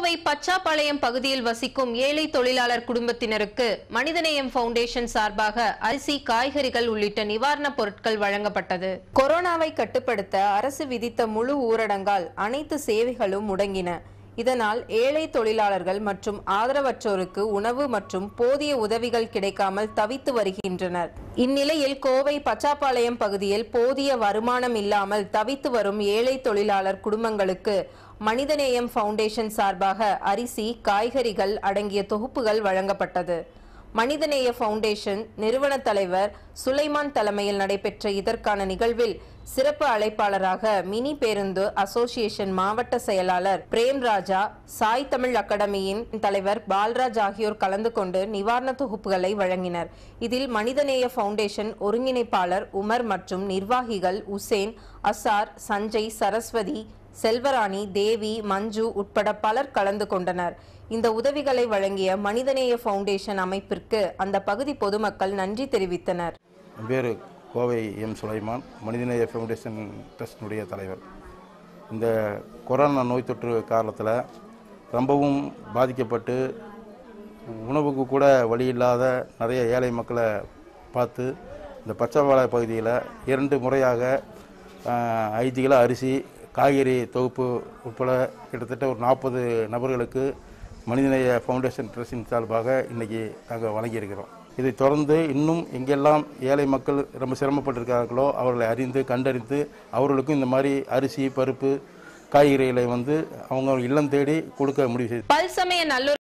கோவை பச்சாப்பாளையம் பகுதியில் வசிக்கும் ஏழை தொழிலாளர் குடும்பத்தினருக்கு மனிதநேயம் ஃபவுண்டேஷன் சார்பாக அரிசி காய்கறிகள் உள்ளிட்ட நிவாரணப் பொருட்கள் வழங்கப்பட்டது கொரோனாவை கட்டுப்படுத்த அரசு விதித்த முழு ஊரடங்கால் அனைத்து சேவைகளும் முடங்கின இதனால் ஏழை தொழிலாளர்கள் மற்றும் ஆதரவற்றோருக்கு உணவு மற்றும் போதிய உதவிகள் கிடைக்காமல் தவித்து வருகின்றனர் இந்நிலையில் கோவை பச்சாப்பாளையம் பகுதியில் போதிய வருமானம் இல்லாமல் தவித்து வரும் ஏழை தொழிலாளர் குடும்பங்களுக்கு மனிதநேயம் ஃபவுண்டேஷன் சார்பாக அரிசி காய்கறிகள் அடங்கிய தொகுப்புகள் வழங்கப்பட்டது மனிதநேய ஃபவுண்டேஷன் நிறுவன தலைவர் சுலைமான் தலைமையில் நடைபெற்ற இதற்கான நிகழ்வில் சிறப்பு அழைப்பாளராக மினி பேருந்து அசோசியேஷன் மாவட்ட செயலாளர் பிரேம் ராஜா சாய் தமிழ் அகாடமியின் தலைவர் பால்ராஜ் ஆகியோர் கலந்து கொண்டு நிவாரண தொகுப்புகளை வழங்கினர் இதில் மனிதநேய ஃபவுண்டேஷன் ஒருங்கிணைப்பாளர் உமர் மற்றும் நிர்வாகிகள் உசேன் அசார் சஞ்சய் சரஸ்வதி செல்வராணி தேவி மஞ்சு உட்பட பலர் கலந்து கொண்டனர் இந்த உதவிகளை வழங்கிய மனிதநேய ஃபவுண்டேஷன் அமைப்பிற்கு அந்த பகுதி பொதுமக்கள் நன்றி தெரிவித்தனர் என் பேர் கோவை எம் சுலைமான் மனிதநேய ஃபவுண்டேஷன் ட்ரஸ்டினுடைய தலைவர் இந்த கொரோனா நோய் தொற்று காலத்தில் ரொம்பவும் பாதிக்கப்பட்டு உணவுக்கு கூட வழி இல்லாத நிறைய ஏழை மக்களை பார்த்து இந்த பச்சைவாழை பகுதியில் இரண்டு முறையாக ஆஹ், ஐந்து கிலோ அரிசி காய்கறி தொகுப்பு உட்பட கிட்டத்தட்ட ஒரு நாற்பது நபர்களுக்கு மனிதநேய ஃபவுண்டேஷன் ட்ரஸ்டின் சார்பாக இன்றைக்கி நாங்கள் வழங்கியிருக்கிறோம் இதை தொடர்ந்து இன்னும் எங்கெல்லாம் ஏழை மக்கள் ரொம்ப சிரமப்பட்டிருக்கிறார்களோ அவர்களை அறிந்து கண்டறிந்து அவர்களுக்கும் இந்த மாதிரி அரிசி பருப்பு காய்கறிகளை வந்து அவங்க இல்லம் தேடி கொடுக்க முடிவு செய்து பல்சமய நல்லுறவு